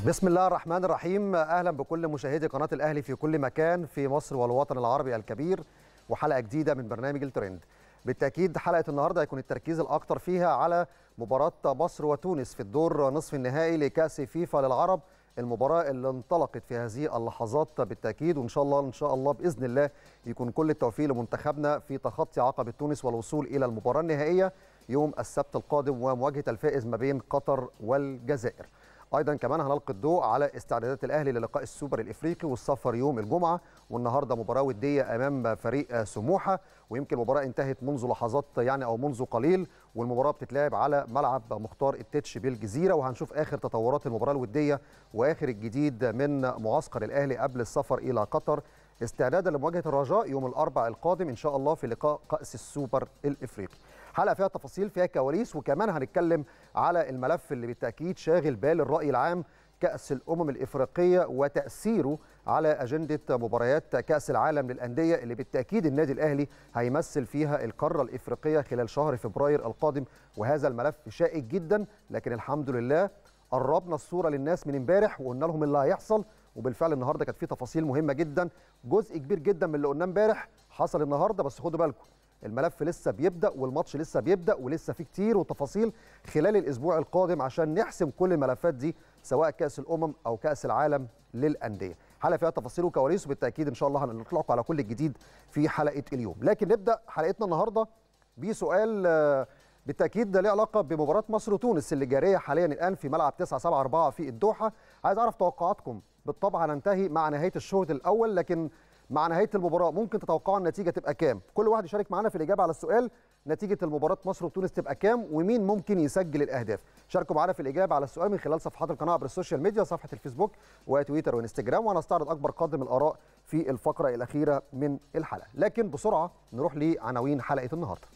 بسم الله الرحمن الرحيم اهلا بكل مشاهدي قناه الاهلي في كل مكان في مصر والوطن العربي الكبير وحلقه جديده من برنامج الترند بالتاكيد حلقه النهارده هيكون التركيز الاكثر فيها على مباراه مصر وتونس في الدور نصف النهائي لكاس فيفا للعرب المباراه اللي انطلقت في هذه اللحظات بالتاكيد وان شاء الله ان شاء الله باذن الله يكون كل التوفيق لمنتخبنا في تخطي عقبه تونس والوصول الى المباراه النهائيه يوم السبت القادم ومواجهه الفائز ما بين قطر والجزائر ايضا كمان هنلقي الضوء على استعدادات الاهلي للقاء السوبر الافريقي والسفر يوم الجمعه والنهارده مباراه وديه امام فريق سموحه ويمكن المباراه انتهت منذ لحظات يعني او منذ قليل والمباراه بتتلعب على ملعب مختار التتش بالجزيره وهنشوف اخر تطورات المباراه الوديه واخر الجديد من معسكر الاهلي قبل السفر الى قطر استعدادا لمواجهه الرجاء يوم الاربعاء القادم ان شاء الله في لقاء كاس السوبر الافريقي حلقه فيها تفاصيل فيها كواليس وكمان هنتكلم على الملف اللي بالتاكيد شاغل بال الراي العام كاس الامم الافريقيه وتاثيره على اجنده مباريات كاس العالم للانديه اللي بالتاكيد النادي الاهلي هيمثل فيها القاره الافريقيه خلال شهر فبراير القادم وهذا الملف شائك جدا لكن الحمد لله قربنا الصوره للناس من امبارح وقلنا لهم اللي هيحصل وبالفعل النهارده كانت في تفاصيل مهمه جدا جزء كبير جدا من اللي قلناه امبارح حصل النهارده بس خدوا بالكم الملف لسه بيبدا والماتش لسه بيبدا ولسه في كتير وتفاصيل خلال الاسبوع القادم عشان نحسم كل الملفات دي سواء كاس الامم او كاس العالم للانديه حلقه فيها تفاصيل وكواليس وبالتاكيد ان شاء الله هنطلعكم على كل الجديد في حلقه اليوم لكن نبدا حلقتنا النهارده بسؤال بالتاكيد ده ليه علاقه بمباراه مصر وتونس اللي جاريه حاليا الان في ملعب 974 في الدوحه عايز اعرف توقعاتكم بالطبع هننتهي مع نهايه الشوط الاول لكن مع نهايه المباراه ممكن تتوقعوا النتيجه تبقى كام كل واحد يشارك معانا في الاجابه على السؤال نتيجه المباراه مصر وتونس تبقى كام ومين ممكن يسجل الاهداف شاركوا معانا في الاجابه على السؤال من خلال صفحات القناه عبر السوشيال ميديا صفحه الفيسبوك وتويتر وانستجرام وهنستعرض اكبر قدر من الاراء في الفقره الاخيره من الحلقه لكن بسرعه نروح لعناوين حلقه النهارده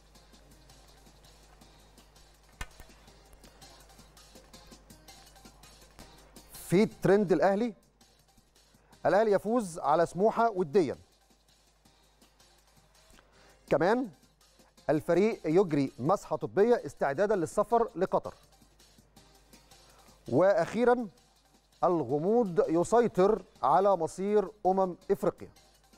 في ترند الاهلي الاهلي يفوز على سموحه وديا كمان الفريق يجري مسحه طبيه استعدادا للسفر لقطر واخيرا الغموض يسيطر على مصير امم افريقيا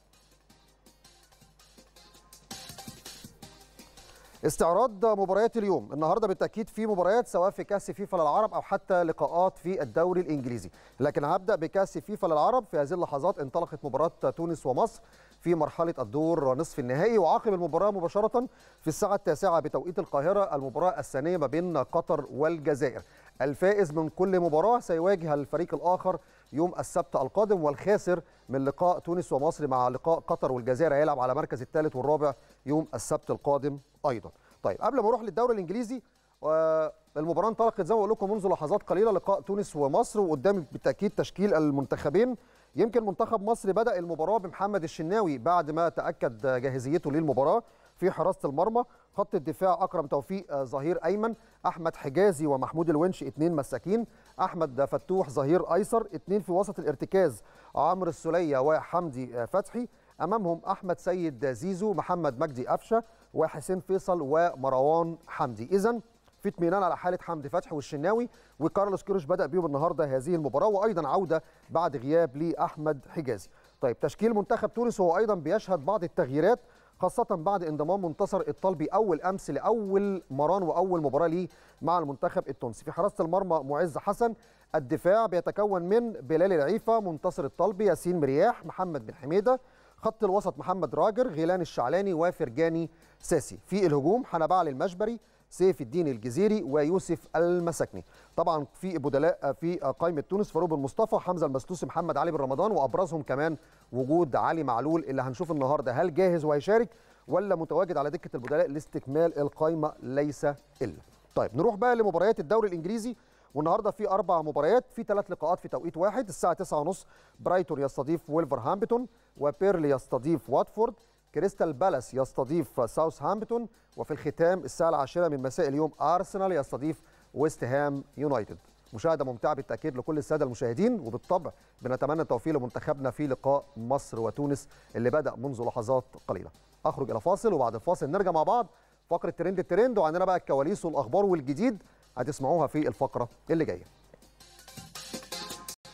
استعراض مباريات اليوم النهارده بالتاكيد في مباريات سواء في كاس فيفا للعرب او حتى لقاءات في الدوري الانجليزي لكن هبدا بكاس فيفا للعرب في هذه اللحظات انطلقت مباراه تونس ومصر في مرحله الدور نصف النهائي وعقب المباراه مباشره في الساعه التاسعه بتوقيت القاهره المباراه الثانيه ما بين قطر والجزائر الفائز من كل مباراه سيواجه الفريق الاخر يوم السبت القادم والخاسر من لقاء تونس ومصر مع لقاء قطر والجزائر هيلعب على مركز الثالث والرابع يوم السبت القادم ايضا طيب قبل ما اروح للدوري الانجليزي المباراه انطلقت زي ما بقول لكم منذ لحظات قليله لقاء تونس ومصر وقدام بالتاكيد تشكيل المنتخبين يمكن منتخب مصر بدا المباراه بمحمد الشناوي بعد ما تاكد جاهزيته للمباراه في حراسه المرمى خط الدفاع اكرم توفيق ظهير ايمن احمد حجازي ومحمود الونش اثنين مساكين احمد فتوح ظهير ايسر اثنين في وسط الارتكاز عمرو السوليه وحمدي فتحي امامهم احمد سيد زيزو محمد مجدي قفشه وحسين فيصل ومروان حمدي اذا في اطمئنان على حاله حمدي فتحي والشناوي وكارلوس كيروش بدا بيهم النهارده هذه المباراه وايضا عوده بعد غياب لاحمد حجازي طيب تشكيل منتخب تونس هو ايضا بيشهد بعض التغييرات خاصة بعد انضمام منتصر الطلبي أول أمس لأول مران وأول مباراة ليه مع المنتخب التونسي في حراسة المرمى معز حسن الدفاع بيتكون من بلال العيفة منتصر الطلبي ياسين مرياح محمد بن حميدة خط الوسط محمد راجر غيلان الشعلاني وفرجاني ساسي في الهجوم حنبعل المجبري سيف الدين الجزيري ويوسف المسكني طبعا في بدلاء في قائمه تونس فاروق المصطفى حمزه المسلوسي محمد علي بن رمضان وابرزهم كمان وجود علي معلول اللي هنشوف النهارده هل جاهز وهيشارك ولا متواجد على دكه البدلاء لاستكمال القائمه ليس الا طيب نروح بقى لمباريات الدوري الانجليزي والنهارده في اربع مباريات في ثلاث لقاءات في توقيت واحد الساعه 9:30 برايتون يستضيف ويلفرهامبتون وبيرلي يستضيف واتفورد كريستال بالاس يستضيف ساوثهامبتون وفي الختام الساعه العاشره من مساء اليوم ارسنال يستضيف ويست هام يونايتد مشاهده ممتعه بالتاكيد لكل الساده المشاهدين وبالطبع بنتمنى التوفيق لمنتخبنا في لقاء مصر وتونس اللي بدا منذ لحظات قليله اخرج الى فاصل وبعد الفاصل نرجع مع بعض فقره ترند الترند وعندنا بقى الكواليس والاخبار والجديد هتسمعوها في الفقره اللي جايه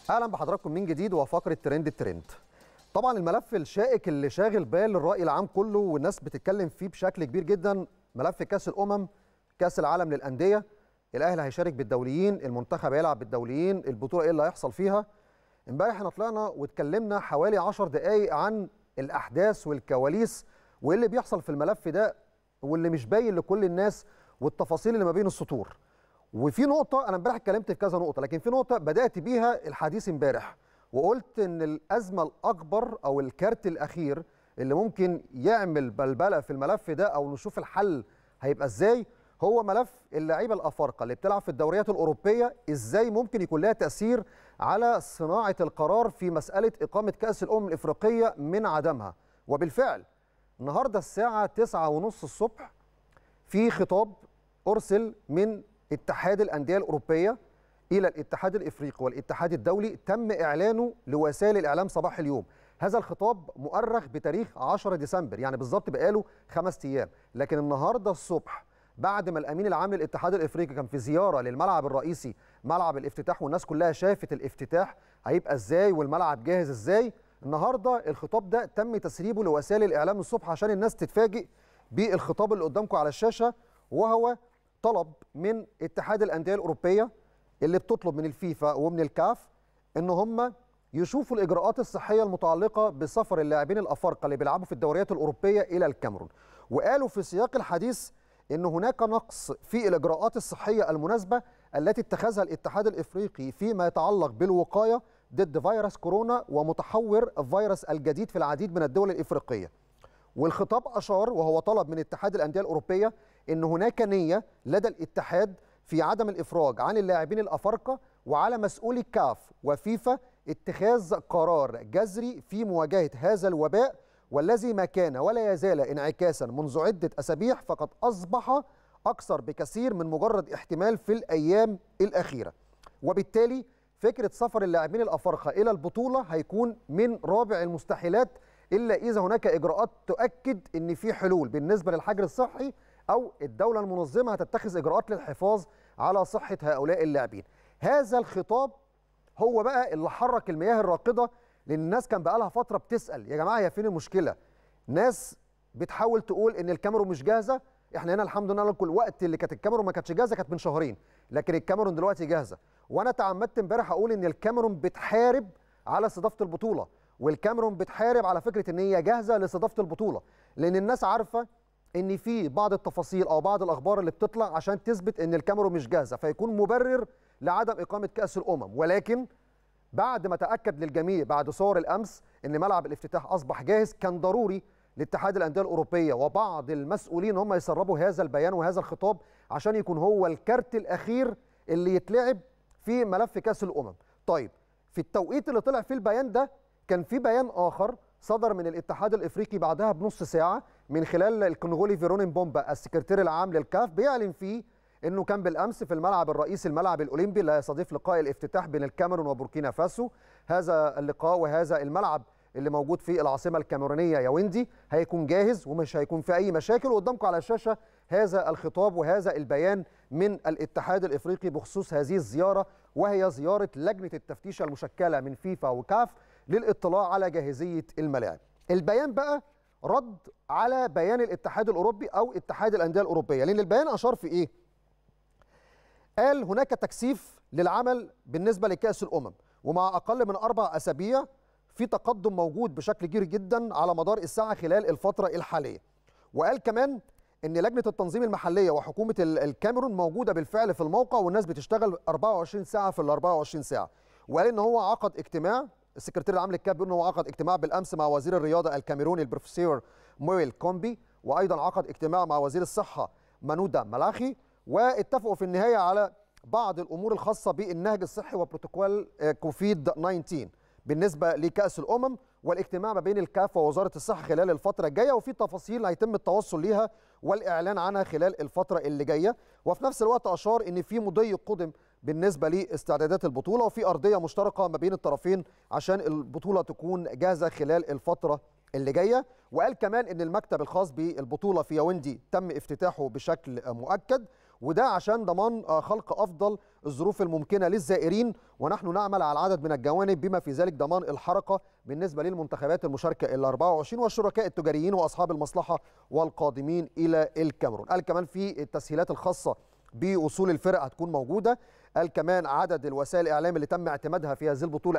اهلا بحضراتكم من جديد وفقره ترند الترند طبعا الملف الشائك اللي شاغل بال الراي العام كله والناس بتتكلم فيه بشكل كبير جدا ملف كاس الامم كاس العالم للانديه الاهلي هيشارك بالدوليين المنتخب هيلعب بالدوليين البطوله ايه اللي هيحصل فيها امبارح احنا طلعنا واتكلمنا حوالي 10 دقائق عن الاحداث والكواليس وايه اللي بيحصل في الملف ده واللي مش باين لكل الناس والتفاصيل اللي ما بين السطور وفي نقطة أنا امبارح اتكلمت في كذا نقطة لكن في نقطة بدأت بيها الحديث امبارح وقلت إن الأزمة الأكبر أو الكارت الأخير اللي ممكن يعمل بلبلة في الملف ده أو نشوف الحل هيبقى إزاي هو ملف اللعيبة الأفارقة اللي بتلعب في الدوريات الأوروبية إزاي ممكن يكون لها تأثير على صناعة القرار في مسألة إقامة كأس الأمم الإفريقية من عدمها وبالفعل النهاردة الساعة 9:30 الصبح في خطاب أرسل من اتحاد الانديه الاوروبيه الى الاتحاد الافريقي والاتحاد الدولي تم اعلانه لوسائل الاعلام صباح اليوم هذا الخطاب مؤرخ بتاريخ 10 ديسمبر يعني بالظبط بقاله خمس ايام لكن النهارده الصبح بعد ما الامين العام للاتحاد الافريقي كان في زياره للملعب الرئيسي ملعب الافتتاح والناس كلها شافت الافتتاح هيبقى ازاي والملعب جاهز ازاي النهارده الخطاب ده تم تسريبه لوسائل الاعلام الصبح عشان الناس تتفاجئ بالخطاب اللي قدامكم على الشاشه وهو طلب من اتحاد الانديه الاوروبيه اللي بتطلب من الفيفا ومن الكاف ان هم يشوفوا الاجراءات الصحيه المتعلقه بسفر اللاعبين الافارقه اللي بيلعبوا في الدوريات الاوروبيه الى الكاميرون وقالوا في سياق الحديث ان هناك نقص في الاجراءات الصحيه المناسبه التي اتخذها الاتحاد الافريقي فيما يتعلق بالوقايه ضد فيروس كورونا ومتحور الفيروس الجديد في العديد من الدول الافريقيه والخطاب اشار وهو طلب من اتحاد الانديه الاوروبيه ان هناك نيه لدى الاتحاد في عدم الافراج عن اللاعبين الافارقه وعلى مسؤولي كاف وفيفا اتخاذ قرار جذري في مواجهه هذا الوباء والذي ما كان ولا يزال انعكاسا منذ عده اسابيع فقد اصبح اكثر بكثير من مجرد احتمال في الايام الاخيره وبالتالي فكره سفر اللاعبين الافارقه الى البطوله هيكون من رابع المستحيلات الا اذا هناك اجراءات تؤكد ان في حلول بالنسبه للحجر الصحي او الدوله المنظمه هتتخذ اجراءات للحفاظ على صحه هؤلاء اللاعبين هذا الخطاب هو بقى اللي حرك المياه الراكده لان الناس كان بقى لها فتره بتسال يا جماعه هي فين المشكله ناس بتحاول تقول ان الكاميرون مش جاهزه احنا هنا الحمد لله كل وقت اللي كانت الكاميرون ما كانتش جاهزه كانت من شهرين لكن الكاميرون دلوقتي جاهزه وانا تعمدت امبارح اقول ان الكاميرون بتحارب على استضافه البطوله والكاميرون بتحارب على فكره ان هي جاهزه لاستضافه البطوله لان الناس عارفه ان في بعض التفاصيل او بعض الاخبار اللي بتطلع عشان تثبت ان الكاميرون مش جاهزه فيكون مبرر لعدم اقامه كاس الامم ولكن بعد ما تاكد للجميع بعد صور الامس ان ملعب الافتتاح اصبح جاهز كان ضروري لاتحاد الانديه الاوروبيه وبعض المسؤولين هم يسربوا هذا البيان وهذا الخطاب عشان يكون هو الكارت الاخير اللي يتلعب في ملف كاس الامم طيب في التوقيت اللي طلع فيه البيان ده كان في بيان اخر صدر من الاتحاد الافريقي بعدها بنص ساعه من خلال الكونغولي فيرونين بومبا السكرتير العام للكاف بيعلن فيه انه كان بالامس في الملعب الرئيسي الملعب الاولمبي اللي هيستضيف لقاء الافتتاح بين الكاميرون وبوركينا فاسو هذا اللقاء وهذا الملعب اللي موجود في العاصمه الكاميرونيه ياوندي هيكون جاهز ومش هيكون في اي مشاكل وقدامكم على الشاشه هذا الخطاب وهذا البيان من الاتحاد الافريقي بخصوص هذه الزياره وهي زياره لجنه التفتيش المشكله من فيفا وكاف للاطلاع على جاهزيه الملاعب. البيان بقى رد على بيان الاتحاد الاوروبي او اتحاد الانديه الاوروبيه لان البيان اشار في ايه؟ قال هناك تكثيف للعمل بالنسبه لكاس الامم ومع اقل من اربع اسابيع في تقدم موجود بشكل كبير جدا على مدار الساعه خلال الفتره الحاليه. وقال كمان ان لجنه التنظيم المحليه وحكومه الكاميرون موجوده بالفعل في الموقع والناس بتشتغل 24 ساعه في ال 24 ساعه. وقال ان هو عقد اجتماع السكرتير العام للكاب بيقول ان هو عقد اجتماع بالامس مع وزير الرياضه الكاميروني البروفيسور مويل كومبي وايضا عقد اجتماع مع وزير الصحه مانودا ملاخي واتفقوا في النهايه على بعض الامور الخاصه بالنهج الصحي وبروتوكول كوفيد 19 بالنسبه لكاس الامم والاجتماع ما بين الكاف ووزاره الصحه خلال الفتره الجايه وفي تفاصيل هيتم التوصل ليها والاعلان عنها خلال الفتره اللي جايه وفي نفس الوقت اشار ان في مضي قدم بالنسبه لاستعدادات البطوله وفي ارضيه مشتركه ما بين الطرفين عشان البطوله تكون جاهزه خلال الفتره اللي جايه وقال كمان ان المكتب الخاص بالبطوله في ياوندي تم افتتاحه بشكل مؤكد وده عشان ضمان خلق افضل الظروف الممكنه للزائرين ونحن نعمل على عدد من الجوانب بما في ذلك ضمان الحركه بالنسبه للمنتخبات المشاركه ال 24 والشركاء التجاريين واصحاب المصلحه والقادمين الى الكاميرون قال كمان في التسهيلات الخاصه بوصول الفرق هتكون موجوده قال كمان عدد الوسائل الاعلام اللي تم اعتمادها في هذه البطوله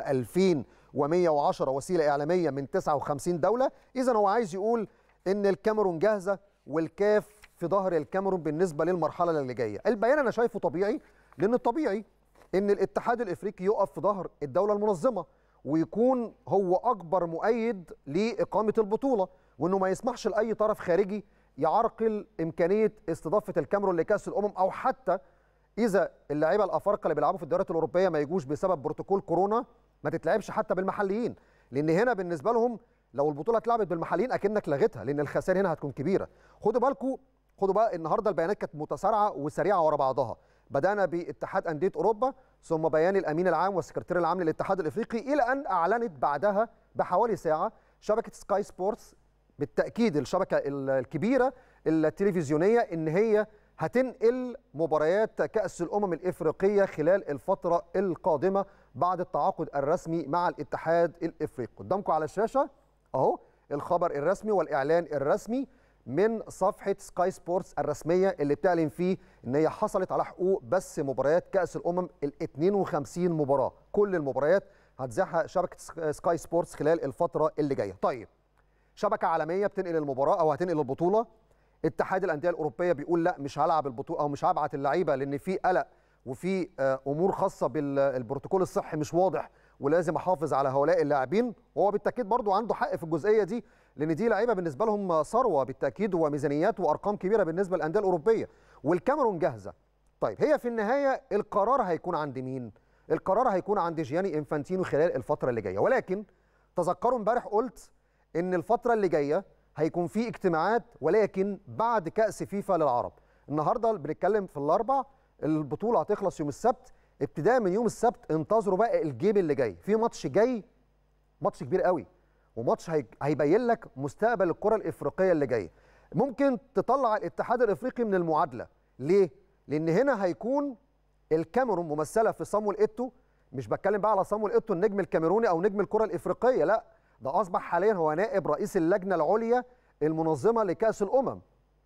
2110 وسيله اعلاميه من 59 دوله اذا هو عايز يقول ان الكاميرون جاهزه والكاف في ظهر الكاميرون بالنسبه للمرحله اللي جايه البيان انا شايفه طبيعي لان الطبيعي ان الاتحاد الافريقي يقف في ظهر الدوله المنظمه ويكون هو اكبر مؤيد لاقامه البطوله وانه ما يسمحش لاي طرف خارجي يعرقل امكانيه استضافه الكاميرون لكاس الامم او حتى اذا اللعيبه الافارقه اللي بيلعبوا في الدوريات الاوروبيه ما يجوش بسبب بروتوكول كورونا ما تتلعبش حتى بالمحليين لان هنا بالنسبه لهم لو البطوله اتلعبت بالمحليين اكنك لغيتها لان الخسائر هنا هتكون كبيره خدوا بالكم خدوا بقى النهارده البيانات كانت متسارعه وسريعه ورا بعضها بدانا باتحاد انديه اوروبا ثم بيان الامين العام والسكرتير العام للاتحاد الافريقي الى ان اعلنت بعدها بحوالي ساعه شبكه سكاي سبورتس بالتاكيد الشبكه الكبيره التلفزيونيه ان هي هتنقل مباريات كأس الأمم الإفريقية خلال الفترة القادمة بعد التعاقد الرسمي مع الاتحاد الإفريقي قدامكم على الشاشة أهو الخبر الرسمي والإعلان الرسمي من صفحة سكاي سبورتس الرسمية اللي بتعلن فيه إن هي حصلت على حقوق بس مباريات كأس الأمم ال 52 مباراة كل المباريات هتذاعها شبكة سكاي سبورتس خلال الفترة اللي جاية طيب شبكة عالمية بتنقل المباراة أو هتنقل البطولة اتحاد الانديه الاوروبيه بيقول لا مش هلعب البطوله او مش هبعت اللعيبه لان في قلق وفي امور خاصه بالبروتوكول الصحي مش واضح ولازم احافظ على هؤلاء اللاعبين وهو بالتاكيد برضو عنده حق في الجزئيه دي لان دي لعيبه بالنسبه لهم ثروه بالتاكيد وميزانيات وارقام كبيره بالنسبه للانديه الاوروبيه والكاميرون جاهزه طيب هي في النهايه القرار هيكون عند مين القرار هيكون عند جياني انفانتينو خلال الفتره اللي جايه ولكن تذكروا امبارح قلت ان الفتره اللي جايه هيكون في اجتماعات ولكن بعد كأس فيفا للعرب النهارده بنتكلم في الاربع البطوله هتخلص يوم السبت ابتداء من يوم السبت انتظروا بقى الجيم اللي جاي في ماتش جاي ماتش كبير قوي وماتش هيبين لك مستقبل الكره الافريقيه اللي جايه ممكن تطلع الاتحاد الافريقي من المعادله ليه لان هنا هيكون الكاميرون ممثله في صامويل ايتو مش بتكلم بقى على صامويل ايتو النجم الكاميروني او نجم الكره الافريقيه لا ده اصبح حاليا هو نائب رئيس اللجنه العليا المنظمه لكاس الامم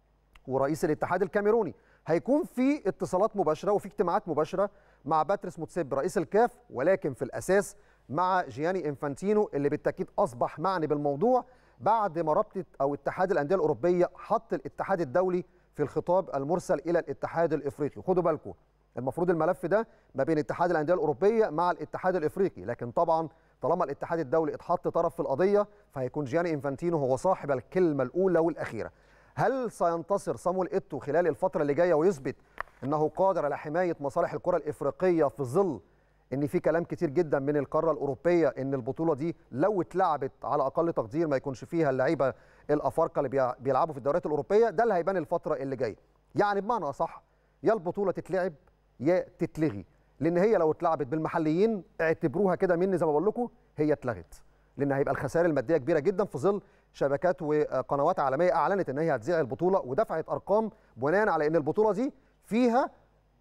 ورئيس الاتحاد الكاميروني هيكون في اتصالات مباشره وفي اجتماعات مباشره مع باتريس موتسيب رئيس الكاف ولكن في الاساس مع جياني انفانتينو اللي بالتاكيد اصبح معني بالموضوع بعد ما رابطه او اتحاد الانديه الاوروبيه حط الاتحاد الدولي في الخطاب المرسل الى الاتحاد الافريقي خدوا بالكم المفروض الملف ده ما بين اتحاد الانديه الاوروبيه مع الاتحاد الافريقي لكن طبعا طالما الاتحاد الدولي اتحط طرف في القضيه فهيكون جياني انفانتينو هو صاحب الكلمه الاولى والاخيره هل سينتصر صامويل ايتو خلال الفتره اللي جايه ويثبت انه قادر على حمايه مصالح الكره الافريقيه في ظل ان في كلام كتير جدا من القاره الاوروبيه ان البطوله دي لو اتلعبت على اقل تقدير ما يكونش فيها اللعيبه الافارقه اللي بيلعبوا في الدوريات الاوروبيه ده اللي هيبان الفتره اللي جايه يعني بمعنى اصح يا البطوله تتلعب يا تتلغي لان هي لو اتلعبت بالمحليين اعتبروها كده مني زي ما بقول لكم هي اتلغت لان هيبقى الخسائر الماديه كبيره جدا في ظل شبكات وقنوات عالميه اعلنت ان هي هتذيع البطوله ودفعت ارقام بناء على ان البطوله دي فيها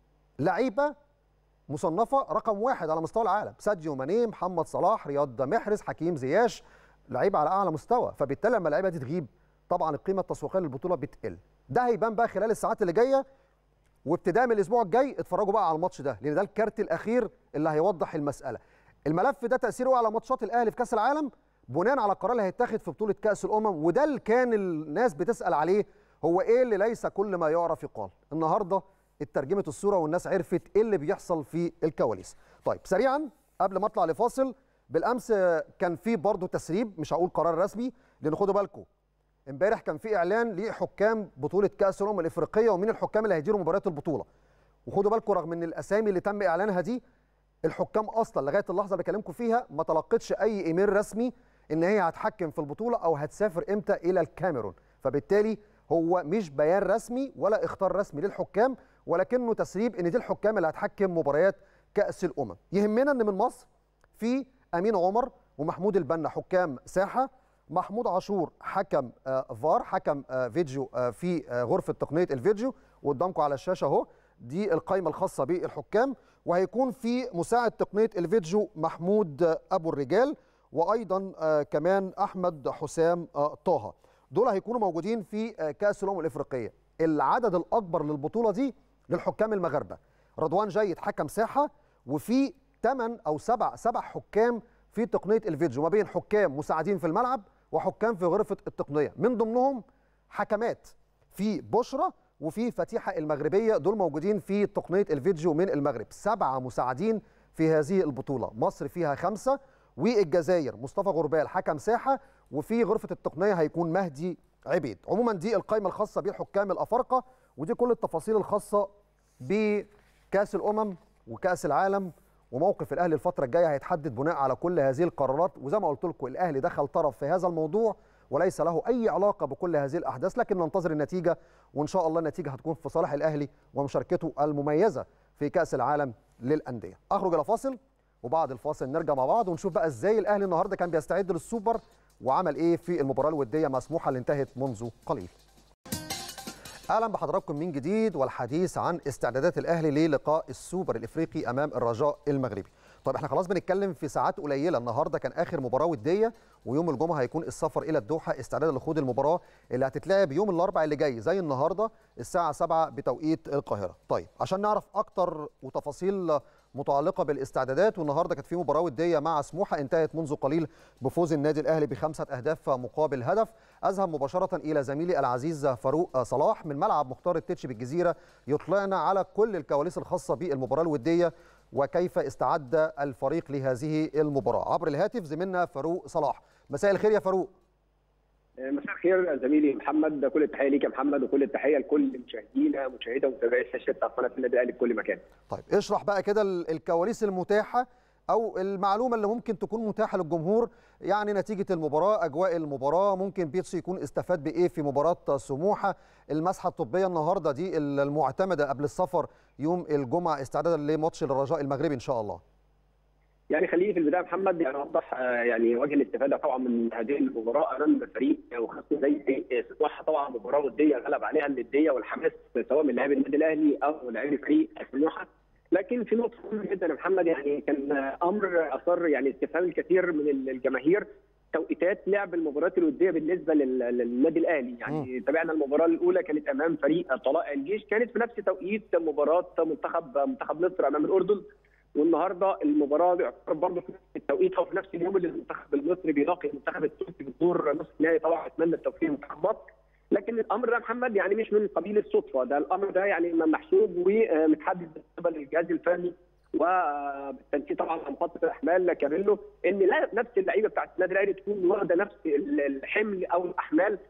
لعيبه مصنفه رقم واحد على مستوى العالم ساديو ماني محمد صلاح رياض محرز حكيم زياش لعيبه على اعلى مستوى فبالتالي لما اللعيبه دي تغيب طبعا القيمه التسويقيه للبطوله بتقل ده هيبان بقى خلال الساعات اللي جايه وابتداء من الاسبوع الجاي اتفرجوا بقى على الماتش ده لان ده الكارت الاخير اللي هيوضح المساله الملف ده تاثيره على ماتشات الاهلي في كاس العالم بناء على القرار اللي هيتاخد في بطوله كاس الامم وده اللي كان الناس بتسال عليه هو ايه اللي ليس كل ما يعرف يقال النهارده اترجمت الصوره والناس عرفت ايه اللي بيحصل في الكواليس طيب سريعا قبل ما اطلع لفاصل بالامس كان في برضه تسريب مش هقول قرار رسمي لان خدوا بالكم امبارح كان في اعلان لحكام بطوله كاس الامم الافريقيه ومين الحكام اللي هيديروا مباريات البطوله وخدوا بالكم رغم ان الاسامي اللي تم اعلانها دي الحكام اصلا لغايه اللحظه اللي بكلمكم فيها ما تلقتش اي ايميل رسمي ان هي هتحكم في البطوله او هتسافر امتى الى الكاميرون فبالتالي هو مش بيان رسمي ولا اختار رسمي للحكام ولكنه تسريب ان دي الحكام اللي هتحكم مباريات كاس الامم يهمنا ان من مصر في امين عمر ومحمود البنا حكام ساحه محمود عاشور حكم فار حكم فيديو في غرفه تقنيه الفيديو وقدامكم على الشاشه اهو دي القائمه الخاصه بالحكام وهيكون في مساعد تقنيه الفيديو محمود ابو الرجال وايضا كمان احمد حسام طه دول هيكونوا موجودين في كاس الامم الافريقيه العدد الاكبر للبطوله دي للحكام المغاربه رضوان جيد حكم ساحه وفي 8 او 7 7 حكام في تقنيه الفيديو ما بين حكام مساعدين في الملعب وحكام في غرفه التقنيه من ضمنهم حكمات في بشرى وفي فتيحه المغربيه دول موجودين في تقنيه الفيديو من المغرب سبعه مساعدين في هذه البطوله مصر فيها خمسه والجزائر مصطفى غربال حكم ساحه وفي غرفه التقنيه هيكون مهدي عبيد عموما دي القائمه الخاصه بالحكام الافارقه ودي كل التفاصيل الخاصه بكاس الامم وكاس العالم وموقف الاهلي الفتره الجايه هيتحدد بناء على كل هذه القرارات وزي ما قلت لكم الاهلي دخل طرف في هذا الموضوع وليس له اي علاقه بكل هذه الاحداث لكن ننتظر النتيجه وان شاء الله النتيجه هتكون في صالح الاهلي ومشاركته المميزه في كاس العالم للانديه اخرج الى فاصل وبعد الفاصل نرجع مع بعض ونشوف بقى ازاي الاهلي النهارده كان بيستعد للسوبر وعمل ايه في المباراه الوديه مع سموحه اللي انتهت منذ قليل اهلا بحضراتكم من جديد والحديث عن استعدادات الاهلي للقاء السوبر الافريقي امام الرجاء المغربي طيب احنا خلاص بنتكلم في ساعات قليله النهارده كان اخر مباراه وديه ويوم الجمعه هيكون السفر الى الدوحه استعدادا لخوض المباراه اللي هتتلعب يوم الاربعاء اللي جاي زي النهارده الساعه 7 بتوقيت القاهره طيب عشان نعرف اكتر وتفاصيل متعلقه بالاستعدادات والنهارده كانت في مباراه وديه مع سموحه انتهت منذ قليل بفوز النادي الاهلي بخمسه اهداف مقابل هدف اذهب مباشره الى زميلي العزيز فاروق صلاح من ملعب مختار التتش بالجزيره يطلعنا على كل الكواليس الخاصه بالمباراه الوديه وكيف استعد الفريق لهذه المباراه عبر الهاتف زميلنا فاروق صلاح مساء الخير يا فاروق مساء الخير زميلي محمد كل التحيه ليك يا محمد وكل التحيه لكل مشاهدينا مشاهدة ومتابعي شاشه قناه النادي الاهلي في كل مكان. طيب اشرح بقى كده الكواليس المتاحه او المعلومه اللي ممكن تكون متاحه للجمهور يعني نتيجه المباراه اجواء المباراه ممكن بيتسو يكون استفاد بايه في مباراه سموحه المسحه الطبيه النهارده دي المعتمده قبل السفر يوم الجمعه استعدادا لماتش الرجاء المغربي ان شاء الله. يعني خليني في البدايه محمد يعني اوضح يعني وجه الاستفاده طبعا من هذه المباراه امام فريق وخاصه زي سموحه طبعا مباراه وديه غلب عليها النديه والحماس سواء من لاعبي النادي الاهلي او لاعبي فريق سموحه لكن في نقطه مهمه جدا يا محمد يعني كان امر اثار يعني استفهام الكثير من الجماهير توقيتات لعب المباريات الوديه بالنسبه للنادي الاهلي يعني م. تابعنا المباراه الاولى كانت امام فريق طلائع الجيش كانت في نفس توقيت مباراه منتخب منتخب مصر امام الاردن والنهارده المباراه بيعتبر برضه في نفس التوقيت او في نفس اليوم اللي المنتخب المصري بيلاقي المنتخب التونسي في الدور نصف النهائي طبعا اتمنى التوفيق لمنتخب مصر لكن الامر ده محمد يعني مش من قبيل الصدفه ده الامر ده يعني محسوب ومتحدد بالنسبه للجهاز الفني وبالتنسيق طبعا عن خط الاحمال كابيلو ان لا نفس اللعيبه بتاعت النادي الاهلي تكون واخده نفس الحمل او الاحمال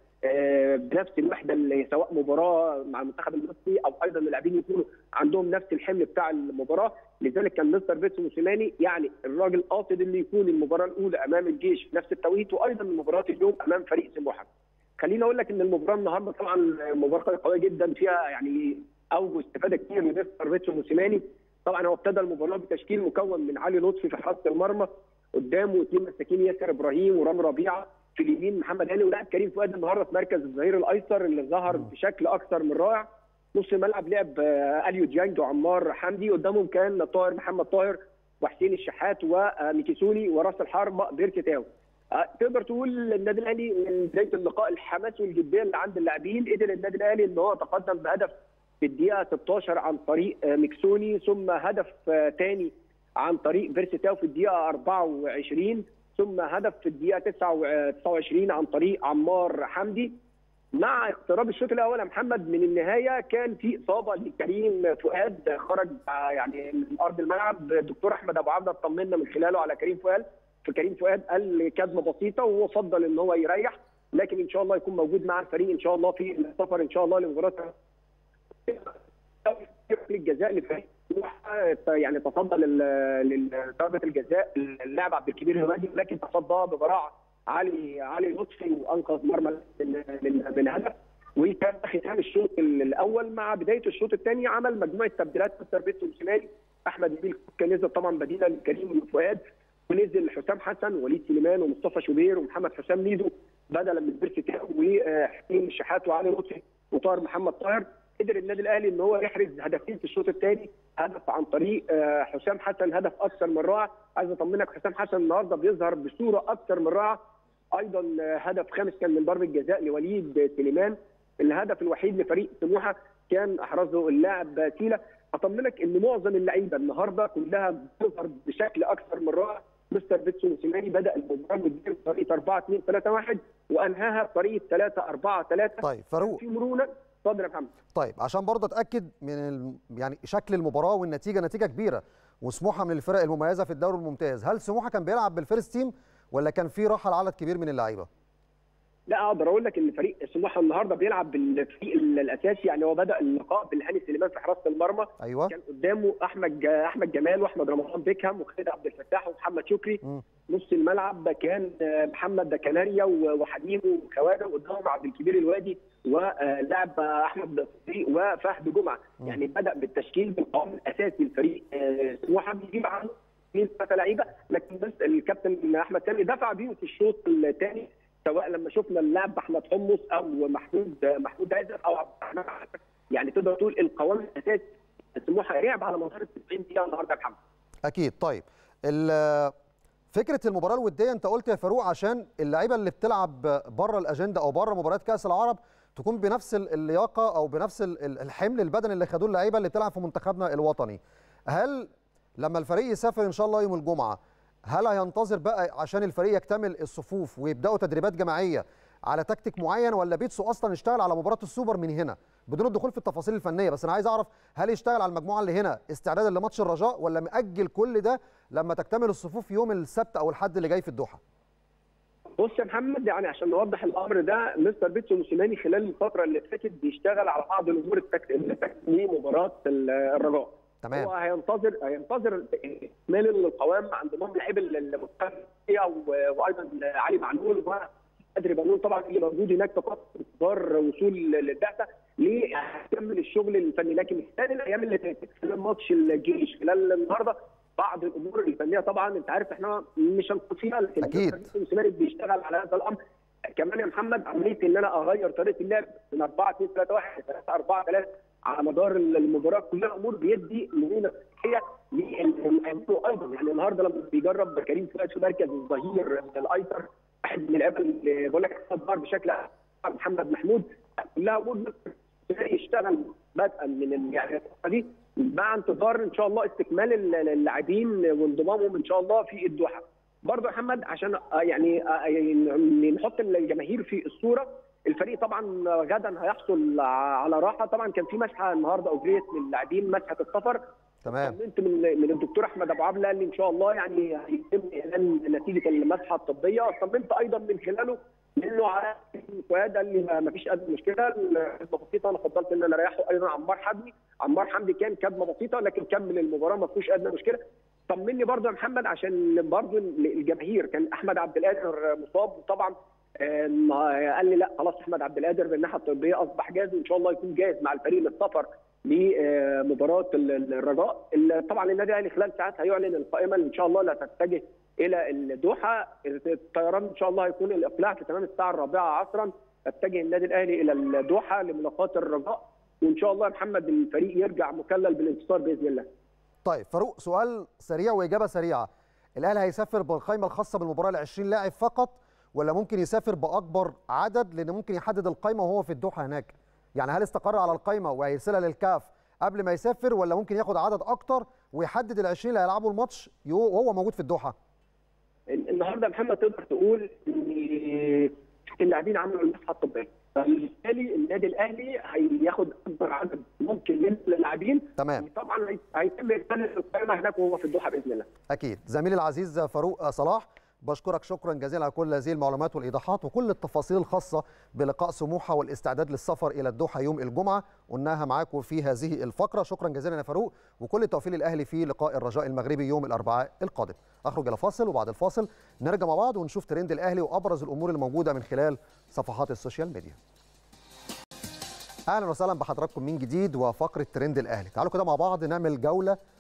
بنفس الوحده اللي سواء مباراه مع المنتخب المصري او ايضا اللاعبين يكونوا عندهم نفس الحمل بتاع المباراه لذلك كان مستر بيتسو موسيماني يعني الراجل قاصد ان يكون المباراه الاولى امام الجيش في نفس التوقيت وايضا مباراه اليوم امام فريق سموحه. خليني اقول لك ان المباراه النهارده طبعا مباراه قويه جدا فيها يعني اوجه استفاده كتير من مستر بيتسو موسيماني طبعا هو ابتدى المباراه بتشكيل مكون من علي لطفي في حراسه المرمى قدامه اثنين مساكين ياسر ابراهيم ورامي ربيعه في اليمين محمد هاني ولاعب كريم فؤاد النهارده في مركز الظهير الايسر اللي ظهر بشكل اكثر من رائع نص الملعب لعب اليو ديانج وعمار حمدي قدامهم كان طاهر محمد طاهر وحسين الشحات وميكيسوني وراس الحرب بيرسي تاو تقدر تقول النادي الاهلي من بدايه اللقاء الحماس والجديه اللي عند اللاعبين قدر النادي الاهلي ان هو تقدم بهدف في الدقيقه 16 عن طريق ميكسوني ثم هدف ثاني عن طريق فيرسيتاو في الدقيقه 24 ثم هدف في الدقيقه 29 عن طريق عمار حمدي مع اقتراب الشوط الاول يا محمد من النهايه كان في اصابه لكريم فؤاد خرج يعني من ارض الملعب الدكتور احمد ابو عبده اطمنا من خلاله على كريم فؤاد فكريم فؤاد قال كدمه بسيطه وهو فضل ان هو يريح لكن ان شاء الله يكون موجود مع الفريق ان شاء الله في السفر ان شاء الله لمباراه الجزاء لفريق يعني تصدى لضربه الجزاء اللاعب عبد الكبير الهوادي لكن تصدى ببراعه علي علي لطفي وانقذ مرمى من من هدف وكان ختام الشوط الاول مع بدايه الشوط الثاني عمل مجموعه تبديلات مستر بيتو موسيماني احمد نبيل كان نزل طبعا بديلا لكريم فؤاد ونزل حسام حسن ووليد سليمان ومصطفى شوبير ومحمد حسام ميدو بدلا من بيرسي تاو وحسين الشحات وعلي لطفي وطاهر محمد طاهر قدر النادي الاهلي ان هو يحرز هدفين في الشوط الثاني هدف عن طريق حسام حسن هدف اكثر من رائع عايز اطمنك حسام حسن النهارده بيظهر بصوره اكثر من رائعه ايضا هدف خامس كان من ضربه جزاء لوليد سليمان الهدف الوحيد لفريق سموحه كان احرزه اللاعب تيلا اطمنك ان معظم اللعيبه النهارده كلها بتظهر بشكل اكثر من رائع مستر بيتسو موسيماني بدا المباراه بطريقه 4 2 3 1 وانهاها بطريقه 3 4 3 طيب فاروق في مرونه اتفضل يا محمد طيب عشان برضه اتاكد من ال... يعني شكل المباراه والنتيجه نتيجه كبيره وسموحه من الفرق المميزه في الدوري الممتاز هل سموحه كان بيلعب بالفيرست تيم ولا كان في راحه لعدد كبير من اللعيبه لا اقدر اقول لك ان فريق سموحه النهارده بيلعب بالفريق الاساسي يعني هو بدا اللقاء بالهاني سليمان في حراسه المرمى ايوه كان قدامه احمد احمد جمال واحمد رمضان بيكهام وخالد عبد الفتاح ومحمد شكري م. نص الملعب كان محمد كناريا وحليم وخواجه وقدامهم عبد الكبير الوادي ولاعب احمد صديق وفهد جمعه م. يعني بدا بالتشكيل بالقوام الاساسي لفريق سموحه بيجيب عنه اثنين ثلاثه لعيبه لكن بس الكابتن احمد سامي دفع بيهم في الشوط الثاني سواء لما شفنا اللاعب احمد حمص او محمود محمود عزت او عبد الرحمن يعني تقدر تقول القوام الاساسي سموحه لعب على مدار ال 90 دقيقه النهارده يا محمد اكيد طيب فكره المباراه الوديه انت قلت يا فاروق عشان اللعيبه اللي بتلعب بره الاجنده او بره مباريات كاس العرب تكون بنفس اللياقه او بنفس الحمل البدني اللي خدوه اللعيبه اللي بتلعب في منتخبنا الوطني هل لما الفريق يسافر ان شاء الله يوم الجمعه هل هينتظر بقى عشان الفريق يكتمل الصفوف ويبداوا تدريبات جماعيه على تكتيك معين ولا بيتسو اصلا اشتغل على مباراه السوبر من هنا بدون الدخول في التفاصيل الفنيه بس انا عايز اعرف هل يشتغل على المجموعه اللي هنا استعدادا لماتش الرجاء ولا مأجل كل ده لما تكتمل الصفوف يوم السبت او الحد اللي جاي في الدوحه بص يا محمد يعني عشان نوضح الامر ده مستر بيتسو موسيماني خلال الفتره اللي فاتت بيشتغل على بعض الامور التكتيكيه لمباراه الرجاء تمام هو هينتظر هينتظر اكمال القوام عند بعض اللعيبه المختلفه وايضا علي معلول وادري بنون طبعا اللي موجود هناك فقط انتظار وصول للبعثه ليكمل الشغل الفني لكن خلال الايام اللي فاتت خلال ماتش الجيش خلال النهارده بعض الامور الفنيه طبعا انت عارف احنا مش هنقول فيها لكن اكيد بيشتغل على هذا الامر كمان يا محمد عمليه ان انا اغير طريقه اللعب من 4 2 3 1 3 4 3 على مدار المباراه كلها امور بيدي مرونه صحيه للعيبه ايضا يعني النهارده لما بيجرب كريم فؤاد في مركز الظهير الايسر واحد من اللعيبه اللي بقول لك ظهر بشكل محمد محمود كلها امور يشتغل بدءا من يعني دي مع انتظار ان شاء الله استكمال اللاعبين وانضمامهم ان شاء الله في الدوحه. برضه يا محمد عشان يعني نحط الجماهير في الصوره الفريق طبعا غدا هيحصل على راحه طبعا كان في مسحه النهارده اجريت للاعبين مسحه السفر تمام طمنت من من الدكتور احمد ابو عبله قال لي ان شاء الله يعني هيتم اعلان نتيجه المسحه الطبيه طمنت ايضا من خلاله منه على فؤاد قال لي ما فيش ادنى مشكله الكدمه بسيطه انا فضلت ان انا اريحه ايضا عمار حمدي عمار حمدي كان كدمه بسيطه لكن كمل المباراه ما فيهوش ادنى مشكله طمني برضه يا محمد عشان برضه الجماهير كان احمد عبد القادر مصاب وطبعا قال لي لا خلاص احمد عبد القادر من الناحيه الطبيه اصبح جاهز وان شاء الله يكون جاهز مع الفريق للسفر لمباراه الرجاء طبعا النادي الاهلي خلال ساعات هيعلن القائمه اللي ان شاء الله لا تتجه الى الدوحه الطيران ان شاء الله هيكون الاقلاع في تمام الساعه الرابعه عصرا يتجه النادي الاهلي الى الدوحه لملاقاه الرجاء وان شاء الله يا محمد الفريق يرجع مكلل بالانتصار باذن الله. طيب فاروق سؤال سريع واجابه سريعه الاهلي هيسافر بالقائمه الخاصه بالمباراه ل 20 لاعب فقط ولا ممكن يسافر باكبر عدد لان ممكن يحدد القائمه وهو في الدوحه هناك يعني هل استقر على القائمه وهيرسلها للكاف قبل ما يسافر ولا ممكن ياخد عدد اكتر ويحدد ال 20 اللي هيلعبوا الماتش وهو موجود في الدوحه النهارده محمد تقدر تقول ان اللاعبين عملوا المسحه الطبيه فبالتالي النادي الاهلي هياخد اكبر عدد ممكن من اللاعبين تمام طبعا هيتم ارسال القائمه هناك وهو في الدوحه باذن الله اكيد زميلي العزيز فاروق صلاح بشكرك شكرا جزيلا على كل هذه المعلومات والايضاحات وكل التفاصيل الخاصه بلقاء سموحه والاستعداد للسفر الى الدوحه يوم الجمعه قلناها معاكم في هذه الفقره شكرا جزيلا يا فاروق وكل التوفيق للاهلي في لقاء الرجاء المغربي يوم الاربعاء القادم اخرج الى فاصل وبعد الفاصل نرجع مع بعض ونشوف ترند الاهلي وابرز الامور الموجوده من خلال صفحات السوشيال ميديا اهلا وسهلا بحضراتكم من جديد وفقره ترند الاهلي تعالوا كده مع بعض نعمل جوله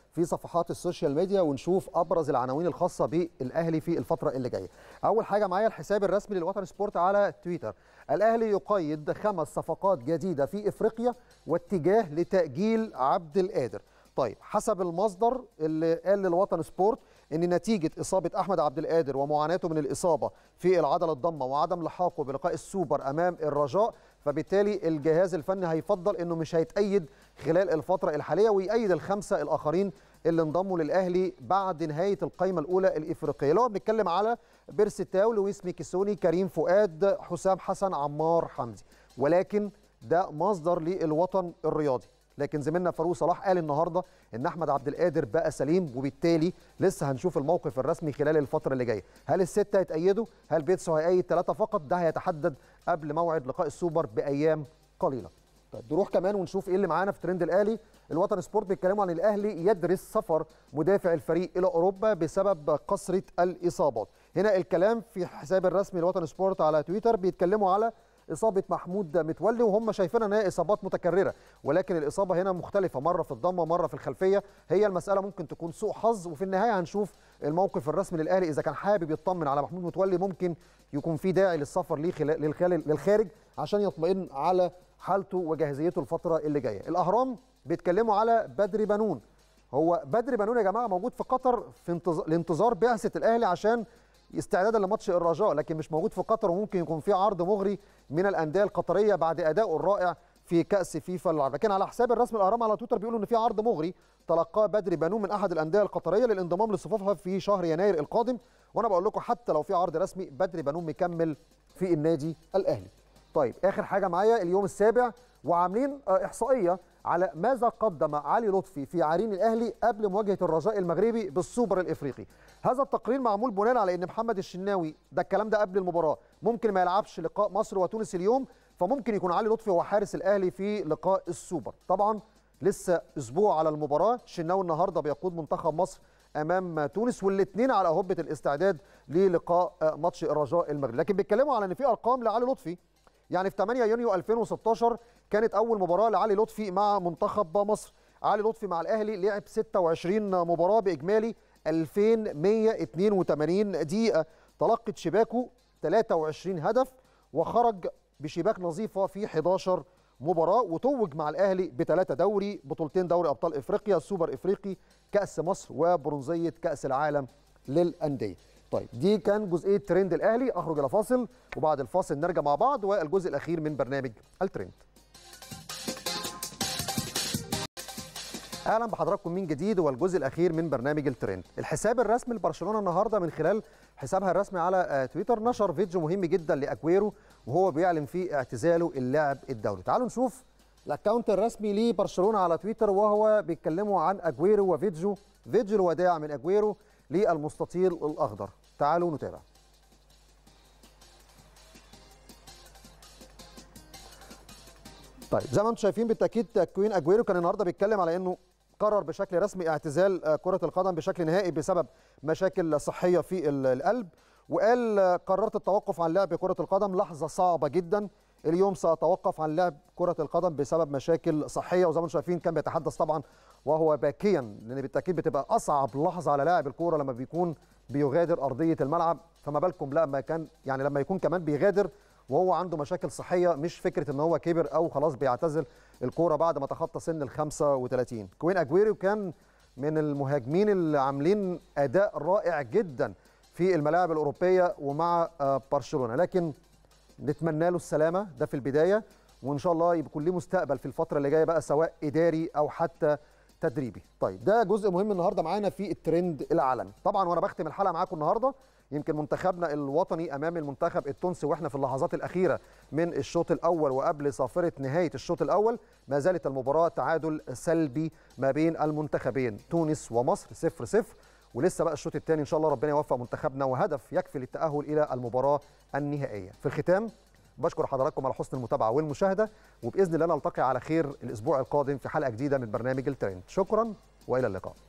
في صفحات السوشيال ميديا ونشوف ابرز العناوين الخاصه بالاهلي في الفتره اللي جايه. اول حاجه معايا الحساب الرسمي للوطن سبورت على تويتر. الاهلي يقيد خمس صفقات جديده في افريقيا واتجاه لتاجيل عبد القادر. طيب حسب المصدر اللي قال للوطن سبورت ان نتيجه اصابه احمد عبد القادر ومعاناته من الاصابه في العضله الضمه وعدم لحاقه بلقاء السوبر امام الرجاء فبالتالي الجهاز الفني هيفضل انه مش هيتأيد خلال الفتره الحاليه ويأيد الخمسه الاخرين اللي انضموا للاهلي بعد نهايه القائمه الاولى الافريقيه اللي هو بنتكلم على بيرسي تاو لويس ميكيسوني كريم فؤاد حسام حسن عمار حمدي ولكن ده مصدر للوطن الرياضي لكن زميلنا فاروق صلاح قال النهارده ان احمد عبد القادر بقى سليم وبالتالي لسه هنشوف الموقف الرسمي خلال الفتره اللي جايه هل السته هيتأيدوا هل بيتسو هيأيد ثلاثه فقط ده هيتحدد قبل موعد لقاء السوبر بايام قليله طيب نروح كمان ونشوف ايه اللي معانا في ترند الاهلي الوطن سبورت بيتكلموا عن الاهلي يدرس سفر مدافع الفريق الى اوروبا بسبب كثره الاصابات هنا الكلام في حساب الرسمي الوطن سبورت على تويتر بيتكلموا على اصابه محمود متولي وهم شايفين ان هي اصابات متكرره ولكن الاصابه هنا مختلفه مره في الضمه مره في الخلفيه هي المساله ممكن تكون سوء حظ وفي النهايه هنشوف الموقف الرسمي للاهلي اذا كان حابب يطمن على محمود متولي ممكن يكون في داعي للسفر ليه للخارج عشان يطمئن على حالته وجاهزيته الفتره اللي جايه الاهرام بيتكلموا على بدري بنون هو بدري بنون يا جماعه موجود في قطر في انتظار لانتظار بعثه الاهلي عشان استعدادا لماتش الرجاء لكن مش موجود في قطر وممكن يكون في عرض مغري من الانديه القطريه بعد ادائه الرائع في كاس فيفا للعرب لكن على حساب الرسمي الاهرام على تويتر بيقولوا ان في عرض مغري تلقاه بدري بنون من احد الانديه القطريه للانضمام لصفوفها في شهر يناير القادم وانا بقول لكم حتى لو في عرض رسمي بدري بنون مكمل في النادي الاهلي طيب اخر حاجه معايا اليوم السابع وعاملين احصائيه على ماذا قدم علي لطفي في عرين الاهلي قبل مواجهه الرجاء المغربي بالسوبر الافريقي هذا التقرير معمول بناء على ان محمد الشناوي ده الكلام ده قبل المباراه ممكن ما يلعبش لقاء مصر وتونس اليوم فممكن يكون علي لطفي هو حارس الاهلي في لقاء السوبر طبعا لسه اسبوع على المباراه الشناوي النهارده بيقود منتخب مصر امام تونس والاثنين على هبه الاستعداد للقاء ماتش الرجاء المغربي لكن بيتكلموا على ان في ارقام لعلي لطفي يعني في 8 يونيو 2016 كانت اول مباراه لعلي لطفي مع منتخب مصر علي لطفي مع الاهلي لعب 26 مباراه باجمالي 2182 دقيقه تلقت شباكه 23 هدف وخرج بشباك نظيفه في 11 مباراه وتوج مع الاهلي بثلاثه دوري بطولتين دوري ابطال افريقيا سوبر افريقي كاس مصر وبرونزيه كاس العالم للانديه طيب دي كان جزئيه ترند الاهلي اخرج الى فاصل وبعد الفاصل نرجع مع بعض والجزء الاخير من برنامج الترند اهلا بحضراتكم من جديد والجزء الاخير من برنامج الترند الحساب الرسمي لبرشلونه النهارده من خلال حسابها الرسمي على تويتر نشر فيديو مهم جدا لاجويرو وهو بيعلن فيه اعتزاله اللاعب الدولي تعالوا نشوف الاكونت الرسمي لبرشلونه على تويتر وهو بيتكلموا عن اجويرو وفيديو فيديو الوداع من اجويرو للمستطيل الاخضر تعالوا نتابع طيب زي ما انتم شايفين بالتاكيد كوين اجويرو كان النهارده بيتكلم على انه قرر بشكل رسمي اعتزال كره القدم بشكل نهائي بسبب مشاكل صحيه في القلب وقال قررت التوقف عن لعب كره القدم لحظه صعبه جدا اليوم ساتوقف عن لعب كره القدم بسبب مشاكل صحيه وزي ما انتم شايفين كان بيتحدث طبعا وهو باكيا لان بالتاكيد بتبقى اصعب لحظه على لاعب الكوره لما بيكون بيغادر ارضيه الملعب فما بالكم لما كان يعني لما يكون كمان بيغادر وهو عنده مشاكل صحيه مش فكره ان هو كبر او خلاص بيعتزل الكوره بعد ما تخطى سن ال 35 كوين اجويرو كان من المهاجمين اللي عاملين اداء رائع جدا في الملاعب الاوروبيه ومع برشلونه لكن نتمنى له السلامه ده في البدايه وان شاء الله يكون ليه مستقبل في الفتره اللي جايه بقى سواء اداري او حتى تدريبي طيب ده جزء مهم النهارده معانا في الترند العالمي طبعا وانا بختم الحلقه معاكم النهارده يمكن منتخبنا الوطني امام المنتخب التونسي واحنا في اللحظات الاخيره من الشوط الاول وقبل صافره نهايه الشوط الاول ما زالت المباراه تعادل سلبي ما بين المنتخبين تونس ومصر 0 0 ولسه بقى الشوط الثاني ان شاء الله ربنا يوفق منتخبنا وهدف يكفي للتاهل الى المباراه النهائيه في الختام بشكر حضراتكم على حسن المتابعه والمشاهده وباذن الله نلتقي على خير الاسبوع القادم في حلقه جديده من برنامج الترند شكرا والى اللقاء